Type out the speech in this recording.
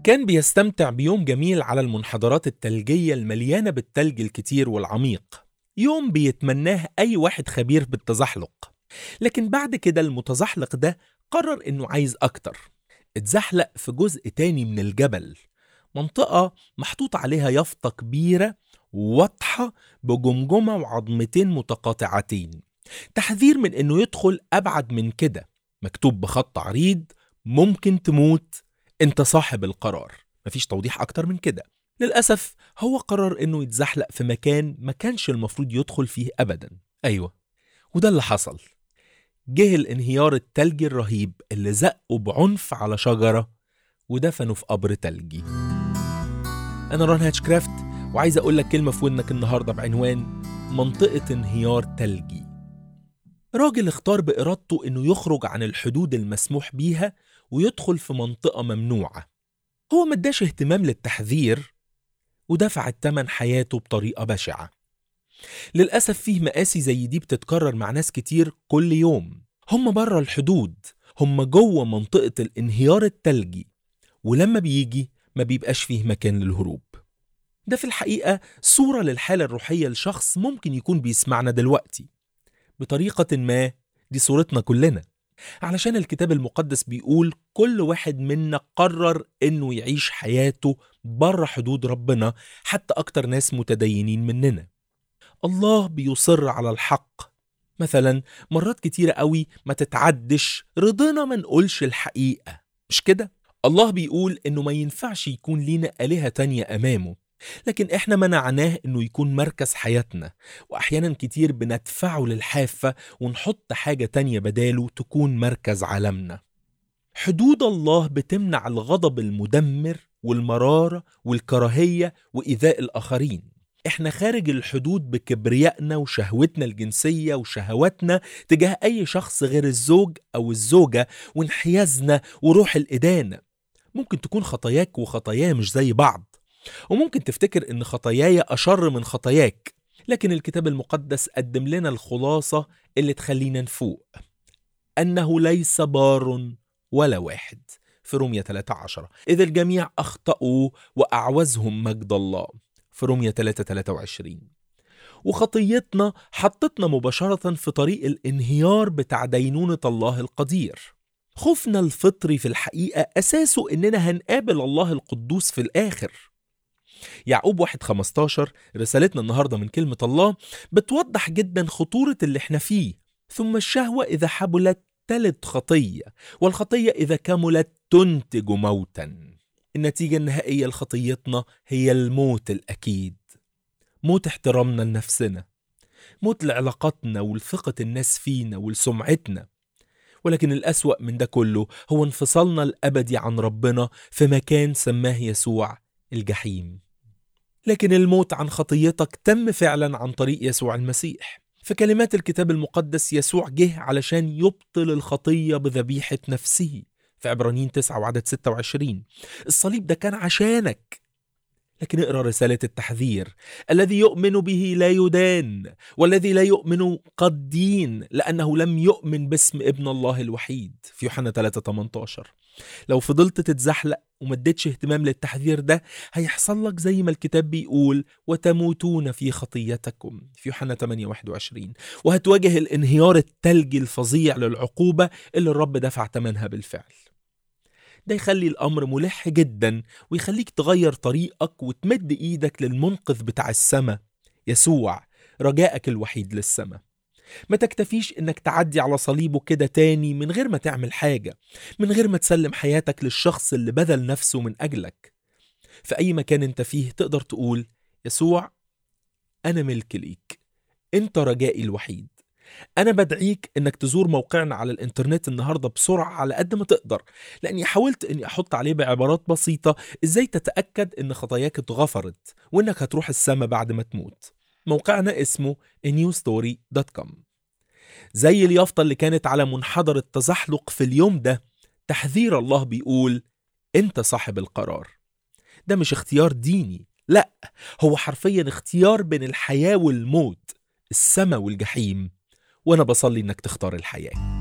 كان بيستمتع بيوم جميل على المنحدرات التلجية المليانة بالتلج الكتير والعميق يوم بيتمناه أي واحد خبير بالتزحلق لكن بعد كده المتزحلق ده قرر إنه عايز أكتر اتزحلق في جزء تاني من الجبل منطقة محطوط عليها يافطة كبيرة واضحة بجمجمة وعظمتين متقاطعتين تحذير من إنه يدخل أبعد من كده مكتوب بخط عريض ممكن تموت انت صاحب القرار مفيش توضيح اكتر من كده للاسف هو قرر انه يتزحلق في مكان ما كانش المفروض يدخل فيه ابدا ايوه وده اللي حصل جه الانهيار التلجي الرهيب اللي زقه بعنف على شجرة ودفنه في قبر تلجي أنا ران هاتشكرافت وعايز أقول لك كلمة في ودنك النهاردة بعنوان منطقة انهيار تلجي راجل اختار بإرادته إنه يخرج عن الحدود المسموح بيها ويدخل في منطقة ممنوعة هو ما اداش اهتمام للتحذير ودفع التمن حياته بطريقة بشعة للأسف فيه مقاسي زي دي بتتكرر مع ناس كتير كل يوم هم بره الحدود هم جوه منطقة الانهيار التلجي ولما بيجي ما بيبقاش فيه مكان للهروب ده في الحقيقة صورة للحالة الروحية لشخص ممكن يكون بيسمعنا دلوقتي بطريقة ما دي صورتنا كلنا علشان الكتاب المقدس بيقول كل واحد منا قرر انه يعيش حياته بره حدود ربنا حتى اكتر ناس متدينين مننا الله بيصر على الحق مثلا مرات كتيرة قوي ما تتعدش رضنا ما نقولش الحقيقة مش كده؟ الله بيقول انه ما ينفعش يكون لينا آلهة تانية أمامه لكن احنا منعناه انه يكون مركز حياتنا واحيانا كتير بندفعه للحافة ونحط حاجة تانية بداله تكون مركز عالمنا حدود الله بتمنع الغضب المدمر والمرارة والكراهية وإيذاء الآخرين احنا خارج الحدود بكبريائنا وشهوتنا الجنسية وشهواتنا تجاه أي شخص غير الزوج أو الزوجة وانحيازنا وروح الإدانة ممكن تكون خطاياك وخطاياي مش زي بعض وممكن تفتكر ان خطاياي اشر من خطاياك لكن الكتاب المقدس قدم لنا الخلاصه اللي تخلينا نفوق انه ليس بار ولا واحد في رومية 13 إذ الجميع أخطأوا وأعوزهم مجد الله في رومية 3 23 وخطيتنا حطتنا مباشرة في طريق الانهيار بتاع دينونة الله القدير خوفنا الفطري في الحقيقة أساسه إننا هنقابل الله القدوس في الآخر يعقوب 1 15 رسالتنا النهارده من كلمة الله بتوضح جدا خطورة اللي احنا فيه ثم الشهوة إذا حبلت تلد خطية والخطية إذا كملت تنتج موتا النتيجة النهائية لخطيتنا هي الموت الأكيد موت احترامنا لنفسنا موت لعلاقاتنا ولثقة الناس فينا ولسمعتنا ولكن الأسوأ من ده كله هو انفصالنا الأبدي عن ربنا في مكان سماه يسوع الجحيم لكن الموت عن خطيتك تم فعلا عن طريق يسوع المسيح في كلمات الكتاب المقدس يسوع جه علشان يبطل الخطية بذبيحة نفسه في عبرانيين 9 وعدد 26 الصليب ده كان عشانك لكن اقرا رسالة التحذير الذي يؤمن به لا يدان والذي لا يؤمن قد دين لأنه لم يؤمن باسم ابن الله الوحيد في يوحنا 3 18 لو فضلت تتزحلق وما اديتش اهتمام للتحذير ده هيحصل لك زي ما الكتاب بيقول وتموتون في خطيتكم في يوحنا 8 21 وهتواجه الانهيار التلجي الفظيع للعقوبة اللي الرب دفع ثمنها بالفعل ده يخلي الأمر ملح جدا ويخليك تغير طريقك وتمد إيدك للمنقذ بتاع السماء يسوع رجائك الوحيد للسماء ما تكتفيش انك تعدي على صليبه كده تاني من غير ما تعمل حاجة من غير ما تسلم حياتك للشخص اللي بذل نفسه من أجلك في أي مكان انت فيه تقدر تقول يسوع أنا ملك ليك انت رجائي الوحيد أنا بدعيك إنك تزور موقعنا على الإنترنت النهاردة بسرعة على قد ما تقدر لأني حاولت إني أحط عليه بعبارات بسيطة إزاي تتأكد إن خطاياك اتغفرت وإنك هتروح السما بعد ما تموت موقعنا اسمه newstory.com زي اليافطة اللي كانت على منحدر التزحلق في اليوم ده تحذير الله بيقول انت صاحب القرار ده مش اختيار ديني لا هو حرفيا اختيار بين الحياة والموت السما والجحيم وانا بصلي انك تختار الحياه